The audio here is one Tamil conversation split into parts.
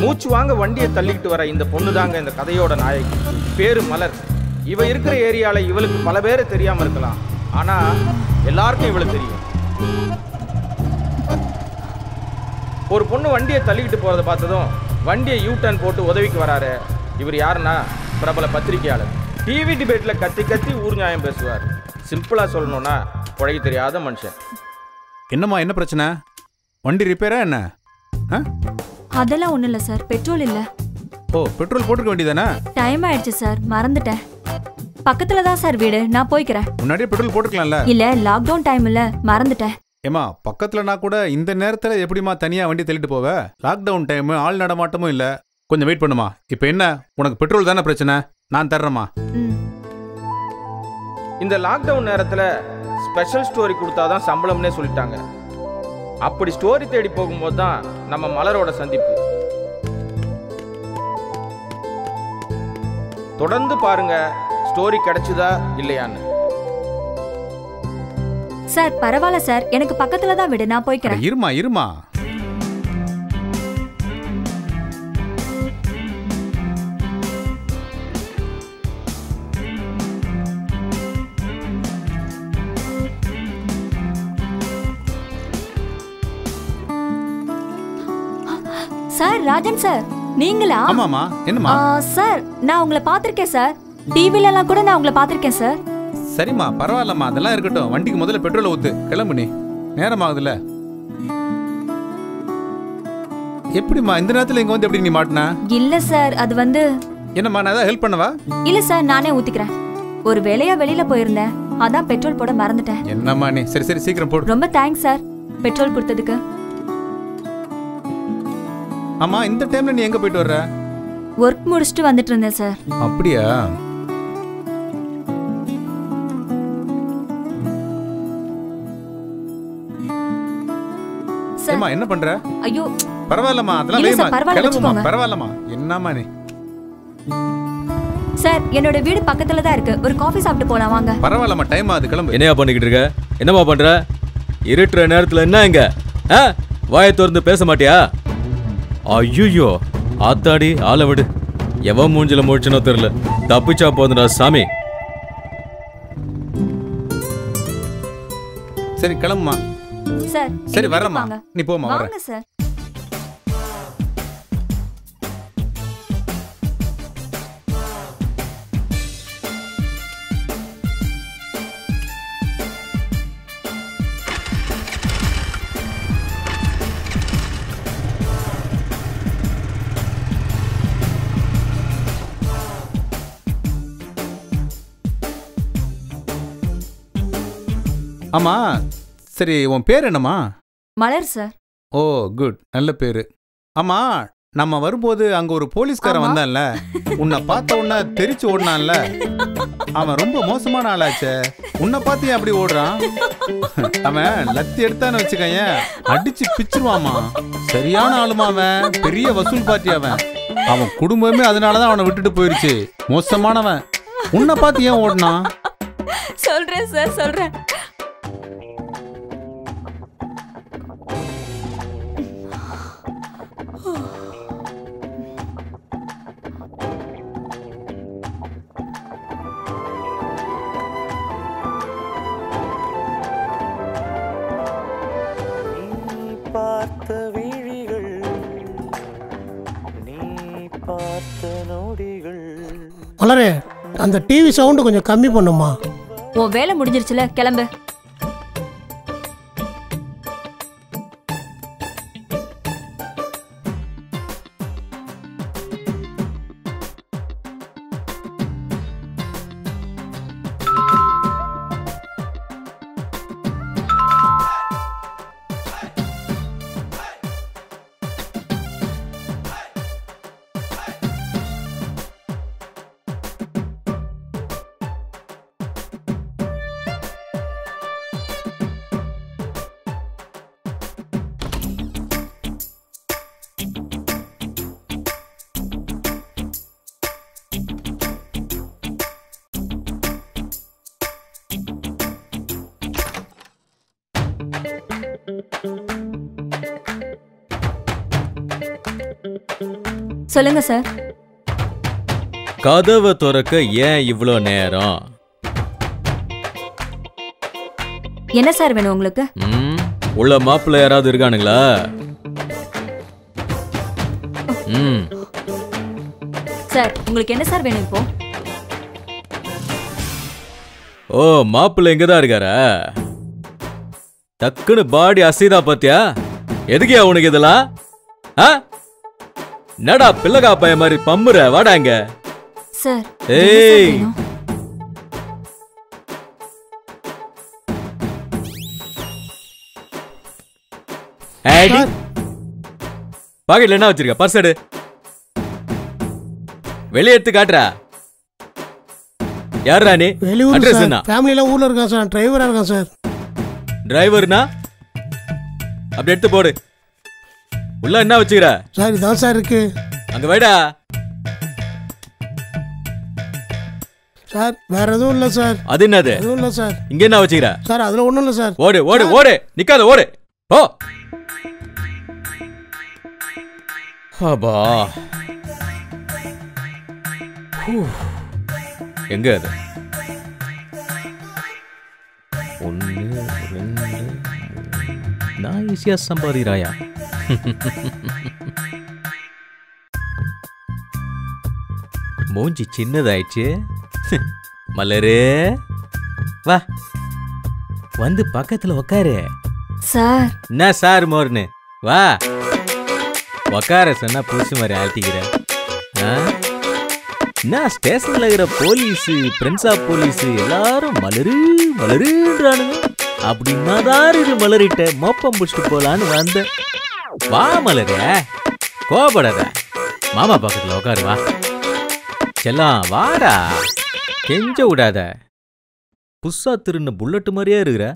மூச்சு வாங்க வண்டியை தள்ளிக்கிட்டு வர இந்த பொண்ணு தாங்க இந்த கதையோட நாயகி பேரு மலர் இவ இருக்கிற ஏரியால இவளுக்கு பல பேரை தெரியாம இருக்கலாம் ஆனா எல்லாருக்கும் இவளுக்கு தெரியும் ஒரு பொண்ணு வண்டியை தள்ளிக்கிட்டு போறத பார்த்ததும் வண்டியை யூ டர்ன் போட்டு உதவிக்கு வராரு இவர் யாருன்னா பிரபல பத்திரிகையாளர் டிவி டிபேட்ல கத்தி கத்தி ஊர் நியாயம் பேசுவார் சிம்பிளா சொல்லணும்னா புழைக்க தெரியாத மனுஷன் என்னம்மா என்ன பிரச்சனை வண்டி ரிப்பேரா என்ன ஆ? அதெல்லாம் ஒண்ணும் இல்ல சார் பெட்ரோல் இல்ல ஓ பெட்ரோல் போட்டுக்க வேண்டியதானே டைம் ஆயிடுச்சு சார் மறந்துட்டேன் பக்கத்துல தான் சார் வீடு நான் போய்க்கிறேன் முன்னாடியே பெட்ரோல் போட்டுக்கலாம்ல இல்ல லாக்டவுன் டைம் இல்ல மறந்துட்டேன் ஏமா பக்கத்துலனா கூட இந்த நேரத்துல எப்படிம்மா தனியா வண்டி தள்ளிட்டு போவ லாக்டவுன் டைம் ஆள் நடமாட்டமும் இல்ல கொஞ்சம் வெயிட் பண்ணுமா இப்போ என்ன உனக்கு பெட்ரோல் தானே பிரச்சனை நான் தர்றேம்மா ம் இந்த லாக்டவுன் நேரத்துல ஸ்பெஷல் ஸ்டோரி கொடுத்தாதான் சம்பளம்னே சொல்லிட்டாங்க அப்படி ஸ்டோரி தேடி போகும்போது தான் நம்ம மலரோட சந்திப்பு தொடர்ந்து பாருங்க ஸ்டோரி கிடைச்சுதா இல்லையான்னு சார் பரவாயில்ல சார் எனக்கு பக்கத்துல தான் வீடு நான் அட, போய்க்கிறேன் இருமா இருமா சார் ராஜன் சார் நீங்களா ஆமாமா என்னம்மா ஆ, சார் நான் உங்களை பார்த்திருக்கேன் சார் டிவில எல்லாம் கூட நான் உங்களை பார்த்திருக்கேன் சார் சரிம்மா பரவாயில்லம்மா அதெல்லாம் இருக்கட்டும் வண்டிக்கு முதல்ல பெட்ரோலை ஊத்து கிளம்பு நீ நேரம் ஆகுதுல்ல எப்படிம்மா இந்த நேரத்துல இங்க வந்து எப்படி நீ மாட்டின இல்ல சார் அது வந்து என்னம்மா நான் ஏதாவது ஹெல்ப் பண்ணவா இல்ல சார் நானே ஊத்திக்கிறேன் ஒரு வேலையா வெளியில போயிருந்தேன் அதான் பெட்ரோல் போட மறந்துட்டேன் என்னம்மா நீ சரி சரி சீக்கிரம் போடு ரொம்ப தேங்க்ஸ் சார் பெட்ரோல் கொடுத்ததுக்கு ஆமா இந்த டைம்ல நீ எங்க போயிட்டு வர்ற ஒர்க் முடிச்சுட்டு வந்துட்டு இருந்தேன் சார் அப்படியா சார் ஏம்மா என்ன பண்ற ஐயோ பரவாயில்லம்மா அதெல்லாம் இல்ல வேமா சார், பரவாயில்ல, கிளம்புமா வச்சுக்கோங்க. பரவாயில்லம்மா என்னம்மா நீ சார் என்னோட வீடு பக்கத்துல தான் இருக்கு ஒரு காஃபி சாப்பிட்டு போலாம் வாங்க பரவாயில்லம்மா டைம் ஆகுது கிளம்பு என்னையா பண்ணிக்கிட்டு இருக்க என்னம்மா பண்ற இருட்டுற நேரத்துல என்ன இங்க ஆ வாயை திறந்து பேச மாட்டியா ஐயோ ஆத்தாடி ஆளை விடு எவன் மூஞ்சில முழிச்சுனோ தெரியல தப்பிச்சா போதுடா சாமி சரி கிளம்புமா சார் சரி எங்க வரேம்மா வாங்க. நீ போம்மா வரேன் வாங்க சார் ஆமா சரி உன் பேர் என்னம்மா மலர் சார் ஓ குட் நல்ல பேரு ஆமா நம்ம வரும்போது அங்க ஒரு போலீஸ்காரன் ஆமா. வந்தான்ல உன்னை பார்த்த உடனே தெரிச்சு ஓடினான்ல அவன் ரொம்ப மோசமான ஆளாச்சே உன்னை பார்த்து ஏன் அப்படி ஓடுறான் அவன் லத்தி எடுத்தான்னு வச்சுக்கயேன் அடிச்சு பிச்சிருவாமா சரியான ஆளுமா அவன் பெரிய வசூல் பார்ட்டி அவன் அவன் குடும்பமே அதனாலதான் அவனை விட்டுட்டு போயிருச்சு மோசமானவன் உன்னை பார்த்து ஏன் ஓடினான் சொல்றேன் சார் சொல்றேன் நீ பார்த்த விழிகள் நீ பார்த்த நொடிகள் மலரே அந்த டிவி சவுண்டு கொஞ்சம் கம்மி பண்ணுமா உன் வேலை முடிஞ்சிருச்சுல கிளம்பு சொல்லுங்க சார் கதவை திறக்க ஏன் இவ்வளோ நேரம் என்ன சார் வேணும் உங்களுக்கு ம் உள்ள மாப்பிள்ளை யாராவது இருக்கானுங்களா ம் சார் உங்களுக்கு என்ன சார் வேணும் இப்போ ஓ மாப்பிள்ளை இங்க தான் இருக்காரா டக்குன்னு பாடி அசைதா பாத்தியா எதுக்கியா உனக்கு இதெல்லாம் ஆ என்னடா பிள்ளைகா பையன் மாதிரி பம்புற வாடா இங்க சார் என்ன சார் ஏய். வேணும்? ஏடி பாக்கெட்ல என்ன வச்சிருக்க பர்ஸ் எடு வெளியே எடுத்து காட்டுறா யாருடா நீ வெளியூர் அட்ரஸ் சார் என்ன ஃபேமிலியெல்லாம் ஊரில் இருக்கான் சார் டிரைவராக இருக்கான் சார் டிரைவர்னா அப்படி எடுத்து போடு உள்ள என்ன வச்சுக்கிற சார் இதான் சார் இருக்கு அங்க வைடா சார் வேற எதுவும் இல்லை சார் அது என்னது எதுவும் இல்லை சார் இங்க என்ன வச்சுக்கிற சார் அதில் ஒன்றும் இல்லை சார் ஓடு ஓடு ஓடு நிக்காத ஓடு போ அப்பா ஹூ. எங்க அது ஒன்று ரெண்டு மூணு. நான் ஈஸியா சம்பாதிக்கிறாயா மூஞ்சி சின்னதாயிடுச்சு மலரு வா வந்து பக்கத்துல உக்காரு சார் என்ன சார் மோர்னு வா உக்கார சொன்னா புதுசு மாதிரி ஆழ்த்திக்கிற ஆ? என்ன ஸ்டேஷன்ல இருக்கிற போலீஸ் பிரின்ஸா போலீஸ் எல்லாரும் மலரு மலருன்றானுங்க அப்படின்னா தான் இது மலரிட்ட மோப்பம் பிடிச்சிட்டு போலான்னு வந்தேன் வா மலரு கோபப்படாத மாமா பக்கத்துல உட்காரு வா செல்லம் வாடா கெஞ்ச விடாத புதுசா திருந்த புல்லட் மாதிரியே இருக்கிற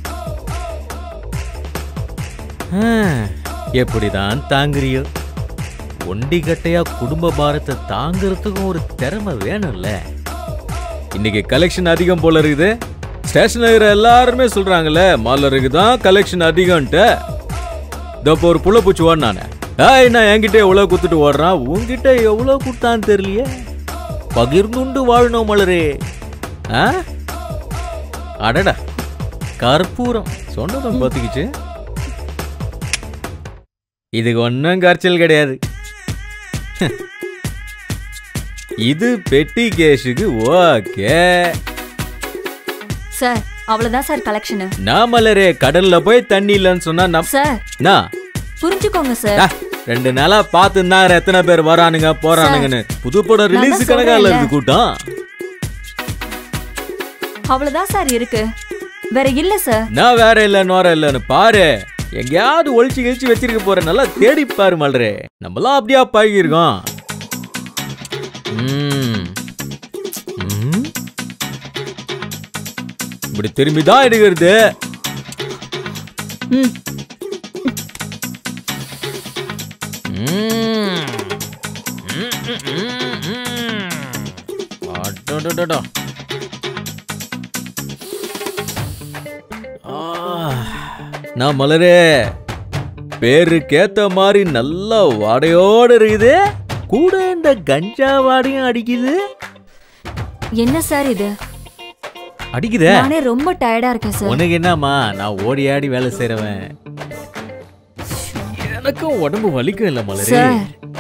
ஆ, எப்படிதான் தாங்குறியோ ஒண்டி கட்டையா குடும்ப பாரத்தை தாங்கிறதுக்கும் ஒரு திறமை வேணும்ல இன்னைக்கு கலெக்ஷன் அதிகம் போல இருக்குது ஸ்டேஷன்ல இருக்கிற எல்லாருமே சொல்றாங்கல்ல மலருக்கு தான் கலெக்ஷன் அதிகம்ட்டு இதோ இப்போ ஒரு புள்ள பூச்சி ஓடினானே ஏய் நான் என்கிட்ட எவ்வளோ குத்துட்டு ஓடுறான் உன்கிட்ட எவ்வளோ குத்தான்னு தெரியலையே பகிர்ந்துண்டு வாழணும் மலரே ஆ அடடா கற்பூரம் சொன்னதும் பார்த்துக்கிச்சு இதுக்கு ஒன்றும் கரைச்சல் கிடையாது இது பெட்டி கேஷுக்கு ஓகே சார் அவ்வளவுதான் சார் கலெக்ஷனு நான் மலரே கடல்ல போய் தண்ணி இல்லைன்னு சொன்னா நம் சார் நான் புரிஞ்சுக்கோங்க சார் ஆ, ரெண்டு நாளா பார்த்து தான் எத்தனை பேர் வரானுங்க போறானுங்கன்னு புது படம் நான் ரிலீஸ் தான் கணக்கால சொல்றேன்ல. இருக்கு கூட்டம் அவ்வளவுதான் சார் இருக்கு வேற இல்ல சார் நான் வேற இல்ல நோர இல்லன்னு பாரு எங்கேயாவது ஒழிச்சு கிழிச்சு வச்சிருக்க போற நல்லா தேடி பாரு மலரே நம்மளாம் அப்படியா பழகிருக்கோம் ம். ம். இப்படி திரும்பி தான் எடுக்கிறது ம் ம். ம், ம், ம், ம். அடடடடா. ஆ, நான் மலரே பேருக்கேத்த மாதிரி நல்ல வாடையோட இருக்குது கூட இந்த கஞ்சா வாடையும் அடிக்குது என்ன சார் இது அடிக்குதே நானே ரொம்ப டயர்டா இருக்கேன் சார் உனக்கு என்னம்மா நான் ஓடி ஆடி வேலை செய்றவன் எனக்கும் உடம்பு வலிக்கும் இல்ல மலரே சார்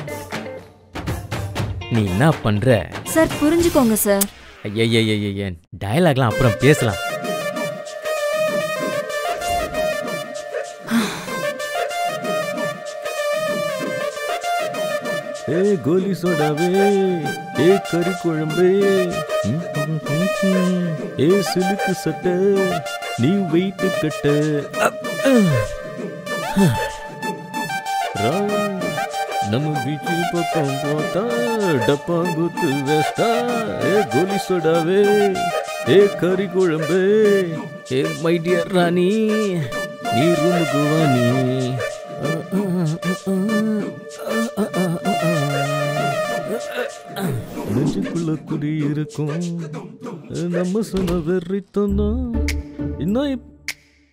நீ என்ன பண்ற சார் புரிஞ்சுக்கோங்க சார் ஐயய்யய்யய்ய டயலாக்லாம் அப்புறம் பேசலாம் ஏ கோலி சோடாவே ஏ கறி குழம்பே ம், ம், ம், ம். ஏ சிலுக்கு சட்டை நீ வெயிட்டு கட்ட ரா, நம்ம பீச்சு பக்கம் போத்தா டப்பாங்குத்து வேஸ்டா ஏ கோலி சோடாவே ஏ கறி குழம்பு ஏ மை டியர் ராணி நீ ரூமுக்கு வா நீ நெஞ்சுக்குள்ள குடி இருக்கும் நம்ம சொன்ன வெறித்தோம் இன்னும் இப்-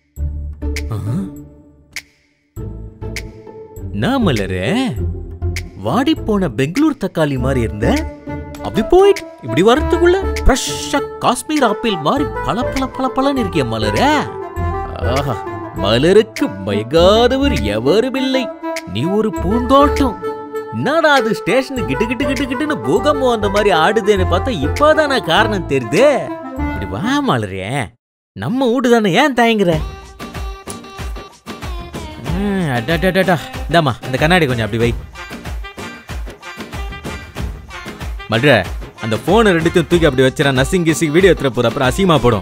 ஆ? நான் மலரே வாடி போன பெங்களூர் தக்காளி மாதிரி இருந்த அப்படி போயிட்டு இப்படி வரத்துக்குள்ள ஃப்ரெஷ்ஷா காஷ்மீர் ஆப்பிள் மாதிரி பல பல பல பலன்னு இருக்கிய மலர ஆஹா மலருக்கு மயங்காதவர் எவருமில்லை நீ ஒரு பூந்தோட்டம் என்னடா அது ஸ்டேஷன் கிட்டு கிட்டு கிட்டு கிட்டுன்னு பூகம்பம் அந்த மாதிரி ஆடுதேன்னு பார்த்தா இப்போதான் நான் காரணம் தெரியுது இப்படி வா மலரே நம்ம வீடு தானே ஏன் தயங்குற ம், அடடடடா. இந்தாம்மா அந்த கண்ணாடி கொஞ்சம் அப்படி வை மல்ற அந்த போனை ரெண்டுத்தையும் தூக்கி அப்படி வச்சிடா நசிங் கிசிங் வீடியோ எடுத்துற போது அப்புறம் அசிங்கமா போடும்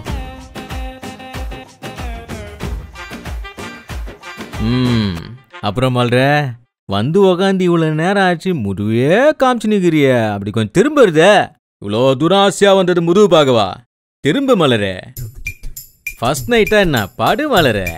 ம் அப்புறம் மல்ற வந்து உக்காந்து இவ்வளவு நேரம் ஆச்சு முதுவே காமிச்சு நிக்கிறிய அப்படி கொஞ்சம் திரும்புறதே இவ்வளோ தூரம் ஆசையா வந்தது முதுகு பார்க்கவா திரும்ப மலரே ஃபர்ஸ்ட் நைட்டா என்ன பாடு மலரே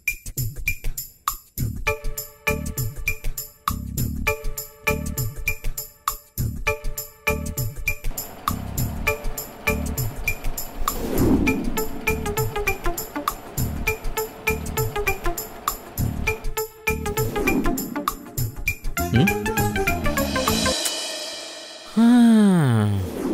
ம்?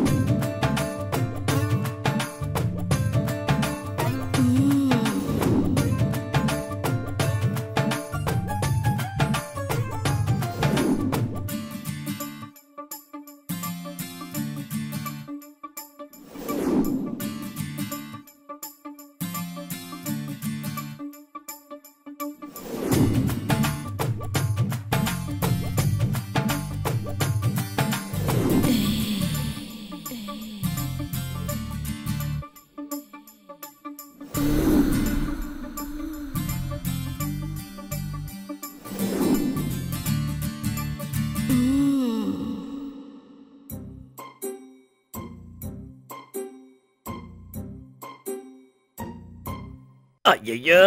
ஐயோ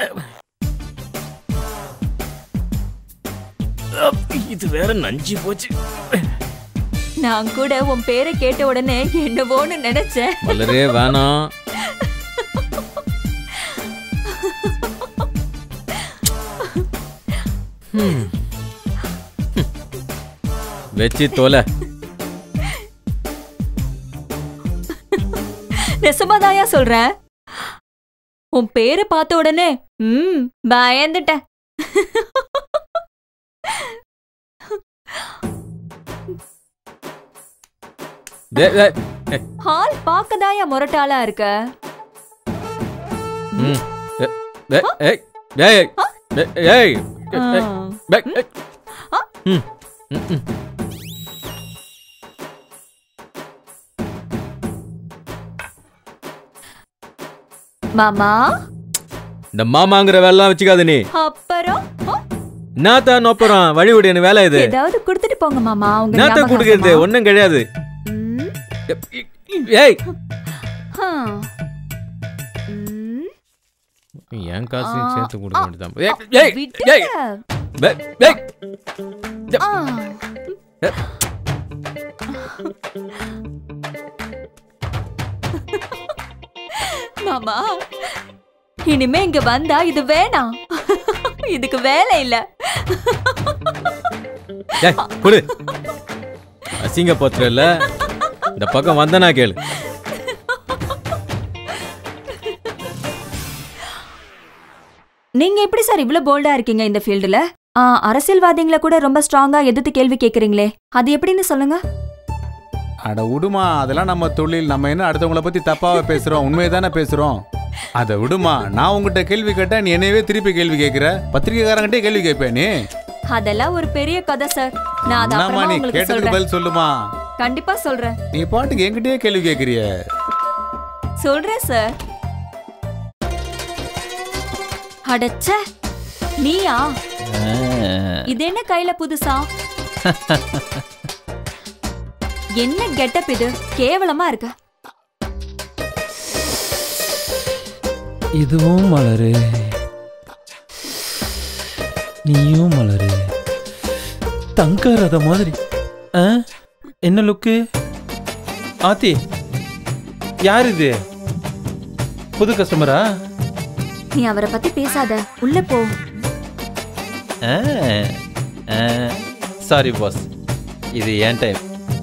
இது வேற நஞ்சு போச்சு நான் கூட உன் பேரை கேட்ட உடனே என்னவோன்னு நினைச்சேன் மலரே வேணாம் ம். வச்சு தோலை நெசமாதாயா சொல்றேன் உன் பேரை பார்த்த உடனே ம் பயந்துட்டேன் டே- டே- ஏய், ஹால் பார்க்கதாயா முரட்டாளா இருக்க ம். ஏ- ஏய், ஏய், ஏய், ஏய், ஏய், ஆ. ஏய், ஏய். ம், ம், ம். மாமா இந்த மாமாங்கிற வேலைலாம் வச்சுக்காத நீ அப்புறம் ஆ, நாத்தா நோப்புறோம் வழி விடு என்ன வேலை இது ஏதாவது கொடுத்துட்டு போங்க மாமா உங்க நாத்தா ஞாபகார்த்தமா. கொடுக்கறது ஒண்ணும் கிடையாது ம், ஏய் ஆ. ம், என் காசு ஆ, சேர்த்து கொடுக்க ஆ, வேண்டியதான் ஆ, ஏய், ஏய், விட்டுங்க. ஏய், ஏய், ஏய். ஆ. மாமா இனிமே இங்க வந்தா இது வேணாம் இதுக்கு வேலை இல்ல ஏய், குடு அசிங்க பத்திரல்ல இந்த பக்கம் வந்தனா கேளு நீங்க எப்படி சார் இவ்ளோ போல்டா இருக்கீங்க இந்த ஃபீல்டுல அரசியல்வாதிகளை கூட ரொம்ப ஸ்ட்ராங்கா எதிர்த்து கேள்வி கேக்குறீங்களே அது எப்படின்னு சொல்லுங்க அட விடுமா அதெல்லாம் நம்ம தொழில் நம்ம என்ன அடுத்தவங்கள பத்தி தப்பாவா பேசுறோம் உண்மையை தானே பேசுறோம் அதை விடுமா நான் உங்ககிட்ட கேள்வி கேட்டா நீ என்னையவே திருப்பி கேள்வி கேட்கிற பத்திரிக்கைக்காரங்கிட்டே கேள்வி கேட்பேன் நீ அதெல்லாம் ஒரு பெரிய கதை சார் நான் அதை என்னம்மா அப்புறமா நீ உங்களுக்கு கேட்டதுக்கு சொல்றேன் பதில் சொல்லுமா கண்டிப்பா சொல்றேன் நீ பாட்டுக்கு என்கிட்டயே கேள்வி கேட்கிறிய சொல்றேன் சார் அடச்சே நீயா இது என்ன கையில புதுசா என்ன கெட்டப் இது கேவலமா இருக்கு இதுவும் மலரு நீயும் மலரு தங்க ரத மாதிரி ஆ? என்ன லுக்கு ஆத்தி யார் இது புது கஸ்டமரா நீ அவரை பத்தி பேசாத உள்ள போ சாரி பாஸ் இது ஏன் டைம்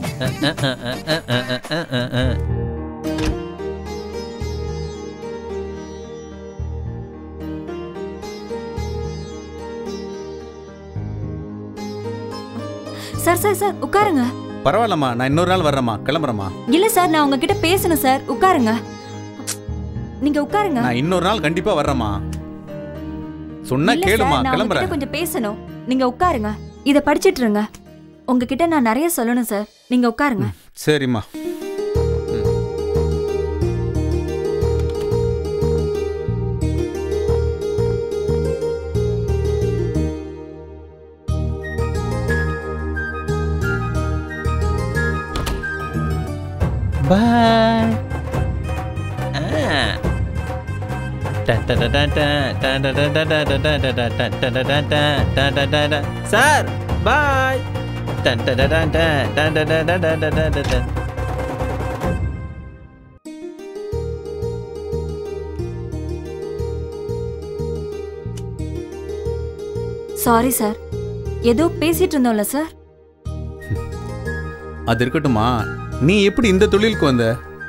சார் சார் சார் உட்காருங்க பரவாயில்லம்மா நான் இன்னொரு நாள் வர்றேம்மா கிளம்புறேம்மா இல்ல சார் நான் உங்ககிட்ட பேசணும் சார் உட்காருங்க நீங்க உட்காருங்க நான் இன்னொரு நாள் கண்டிப்பா வர்றேம்மா சொன்னா இல்ல சார், கேளுமா நான் கிளம்புறேன் உங்ககிட்ட கொஞ்சம் பேசணும் நீங்க உட்காருங்க இத படிச்சிட்டு இருங்க உங்ககிட்ட நான் நிறைய சொல்லணும் சார் நீங்க உட்காருங்க சரிம்மா bye sir bye sorry sir ஏதோ பேசிட்டு இருந்தோம்ல சார் அது இருக்கட்டுமா நீ எப்படி இந்த தொழிலுக்கு வந்த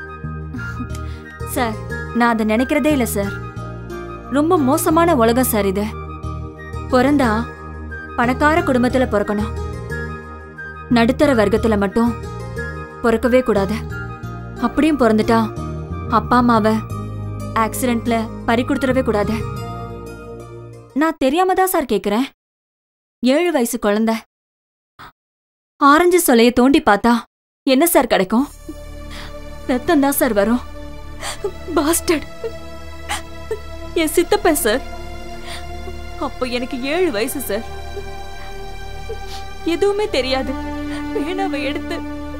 சார் நான் அதை நினைக்கிறதே இல்ல சார் ரொம்ப மோசமான உலகம் சார் இது பிறந்தா பணக்கார குடும்பத்துல பிறக்கணும் நடுத்தர வர்க்கத்துல மட்டும் பிறக்கவே கூடாது அப்படியும் பிறந்துட்டா அப்பா அம்மாவை ஆக்சிடென்ட்ல பறி கொடுத்துடவே கூடாது நான் தெரியாம தான் சார் கேக்குறேன் ஏழு வயசு குழந்தை ஆரஞ்சு சொலைய தோண்டி பார்த்தா என்ன சார் கிடைக்கும் ரத்தம் தான் சார் வரும் பாஸ்டர்ட் என் சித்தப்பன் சார் அப்போ எனக்கு ஏழு வயசு சார் எதுவுமே தெரியாது பேனாவை எடுத்து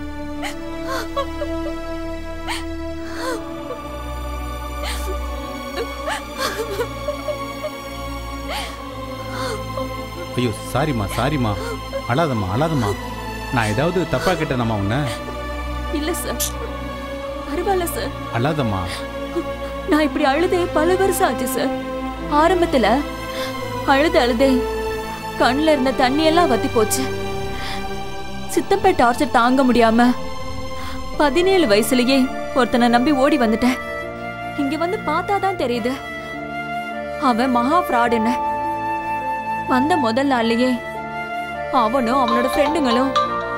ஐயோ சாரிம்மா சாரிம்மா அழாதம்மா அழாதம்மா நான் ஏதாவது தப்பா கேட்டேனம்மா உன்னை இல்ல சார் பரவாயில்ல சார் அழாதம்மா நான் இப்படி அழுதே பல வருஷம் ஆச்சு சார் ஆரம்பத்துல அழுது அழுதே கண்ணுல இருந்த தண்ணி எல்லாம் வத்தி போச்சு சித்தப்பை டார்ச்சர் தாங்க முடியாம பதினேழு வயசுலயே ஒருத்தனை நம்பி ஓடி வந்துட்டேன் இங்க வந்து பார்த்தாதான் தெரியுது அவன் மகா ஃப்ராடுன்னு வந்த முதல் நாள்லயே அவனும் அவனோட ஃப்ரெண்டுங்களும்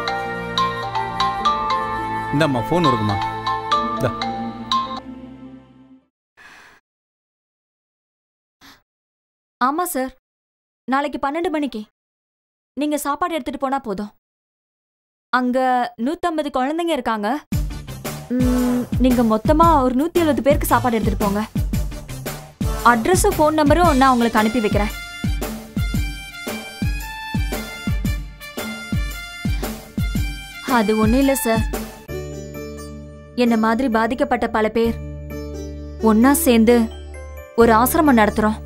இந்தாம்மா ஃபோன் இருக்குமா இந்தா ஆமா சார் நாளைக்கு பன்னெண்டு மணிக்கு நீங்க சாப்பாடு எடுத்துட்டு போனா போதும் அங்க நூத்தம்பது குழந்தைங்க இருக்காங்க ம், நீங்க மொத்தமா ஒரு நூத்தி எழுபது பேருக்கு சாப்பாடு எடுத்துட்டு போங்க அட்ரஸும் ஃபோன் நம்பரும் நான் உங்களுக்கு அனுப்பி வைக்கிறேன் அது ஒண்ணும் இல்ல சார் என்ன மாதிரி பாதிக்கப்பட்ட பல பேர் ஒன்னா சேர்ந்து ஒரு ஆசிரமம் நடத்துறோம்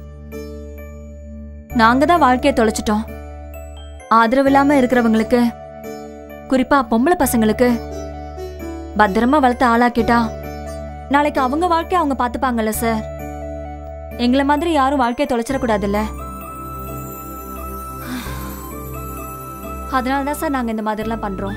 நாங்க தான் வாழ்க்கையை தொலைச்சிட்டோம் ஆதரவு இல்லாம இருக்கிறவங்களுக்கு குறிப்பா பொம்பளை பசங்களுக்கு பத்திரமா வளர்த்து ஆளாக்கிட்டா நாளைக்கு அவங்க வாழ்க்கைய அவங்க பார்த்துப்பாங்கல்ல சார் எங்களை மாதிரி யாரும் வாழ்க்கையை தொலைச்சிடக்கூடாதுல்ல அதனால தான் சார் நாங்க இந்த மாதிரிலாம் பண்றோம்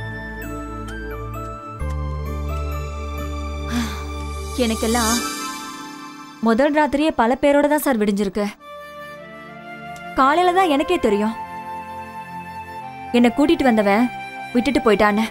எனக்கெல்லாம் முதல் ராத்திரியே பல பேரோட தான் சார் விடிஞ்சிருக்கு காலையில தான் எனக்கே தெரியும் என்னை கூட்டிட்டு வந்தவன் விட்டுட்டு போயிட்டான்னு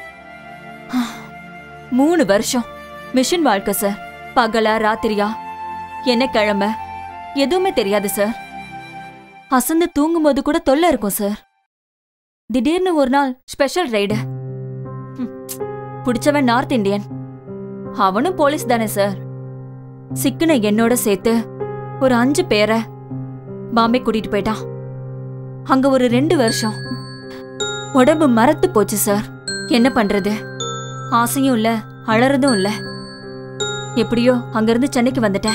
மூணு வருஷம் மிஷின் வாழ்க்கை சார் பகலா ராத்திரியா என்ன கிழமை எதுவுமே தெரியாது சார் அசந்து தூங்கும்போது கூட தொல்லை இருக்கும் சார் திடீர்னு ஒரு நாள் ஸ்பெஷல் ரைடு பிடிச்சவன் நார்த் இந்தியன் அவனும் போலீஸ் தானே சார் சிக்கனை என்னோட சேர்த்து ஒரு அஞ்சு பேரை பாம்பே கூட்டிட்டு போயிட்டான் அங்க ஒரு ரெண்டு வருஷம் உடம்பு மரத்து போச்சு சார் என்ன பண்றது ஆசையும் இல்ல அழறதும் இல்ல எப்படியோ அங்கிருந்து சென்னைக்கு வந்துட்டேன்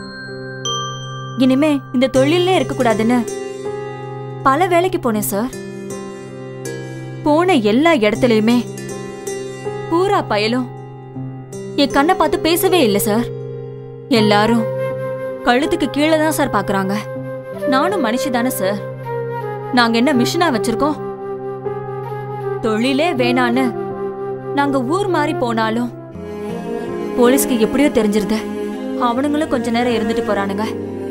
இனிமே இந்த தொழிலே இருக்க கூடாதுன்னு பல வேலைக்கு போனேன் சார் போன எல்லா இடத்துலயுமே பூரா பயலும் என் கண்ணை பார்த்து பேசவே இல்லை சார் எல்லாரும் கழுத்துக்கு கீழே தான் சார் பாக்குறாங்க நானும் மனுஷி தானே சார் நாங்க என்ன மிஷினா வச்சிருக்கோம் தொழிலே வேணான்னு நாங்க ஊர் மாறி போனாலும் போலீஸ்க்கு எப்படியோ தெரிஞ்சிருது அவனுங்களும் கொஞ்ச நேரம் இருந்துட்டு போறானுங்க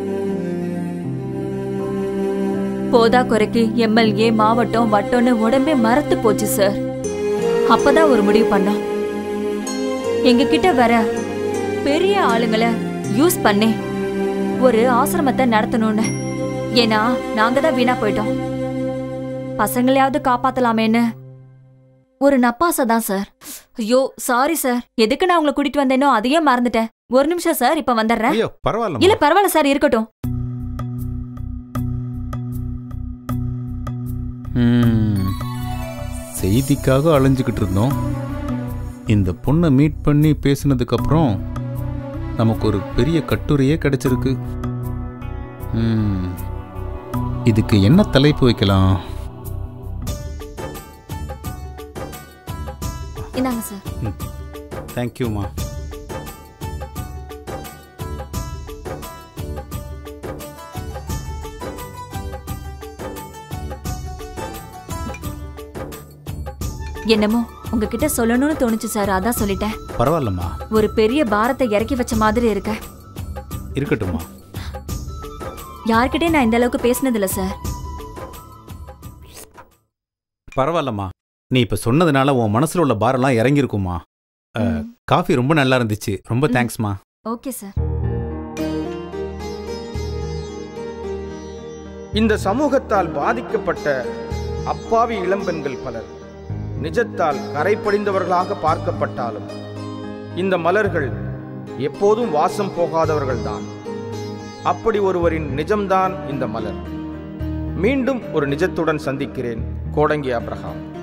போதா குறைக்கு எம்எல்ஏ மாவட்டம் வட்டம்னு உடம்பே மறத்து போச்சு சார் அப்பதான் ஒரு முடிவு பண்ணோம் எங்க கிட்ட வர பெரிய ஆளுங்களை யூஸ் பண்ணி ஒரு ஆசிரமத்தை நடத்தணும்னு ஏன்னா நாங்க தான் வீணா போயிட்டோம் பசங்களையாவது காப்பாத்தலாமேன்னு ஒரு நப்பாசை தான் சார் ஐயோ சாரி சார் எதுக்கு நான் உங்களை கூட்டிட்டு வந்தேனோ அதையே மறந்துட்டேன் ஒரு நிமிஷம் சார் இப்ப வந்துடுறேன் ஐயோ பரவாயில்ல இல்ல பரவாயில்ல சார் இருக்கட்டும் ம், செய்திக்காக அலைஞ்சுக்கிட்டு இருந்தோம் இந்த பொண்ணை மீட் பண்ணி பேசினதுக்கு அப்புறம் நமக்கு ஒரு பெரிய கட்டுரையே கிடைச்சிருக்கு ம், இதுக்கு என்ன தலைப்பு வைக்கலாம் இந்தாங்க சார் தேங்க்யூம்மா என்னமோ உங்ககிட்ட சொல்லணும்னு தோணுச்சு சார் அதான் சொல்லிட்டேன் பரவாயில்லம்மா ஒரு பெரிய பாரத்தை இறக்கி வச்ச மாதிரி இருக்க இருக்கட்டும்மா யார்கிட்டயும் நான் இந்த அளவுக்கு பேசினதில்ல சார் பரவாயில்லம்மா நீ இப்ப சொன்னதுனால உன் மனசுல உள்ள பாரெல்லாம் இறங்கியிருக்குமா அஹ், காஃபி ரொம்ப நல்லா இருந்துச்சு ரொம்ப தேங்க்ஸ்மா ஓகே சார் இந்த சமூகத்தால் பாதிக்கப்பட்ட அப்பாவி இளம்பெண்கள் பலர் நிஜத்தால் கரைப்படிந்தவர்களாக பார்க்கப்பட்டாலும் இந்த மலர்கள் எப்போதும் வாசம் போகாதவர்கள்தான் அப்படி ஒருவரின் நிஜம்தான் இந்த மலர் மீண்டும் ஒரு நிஜத்துடன் சந்திக்கிறேன் கோடங்கி அப்ரஹாம்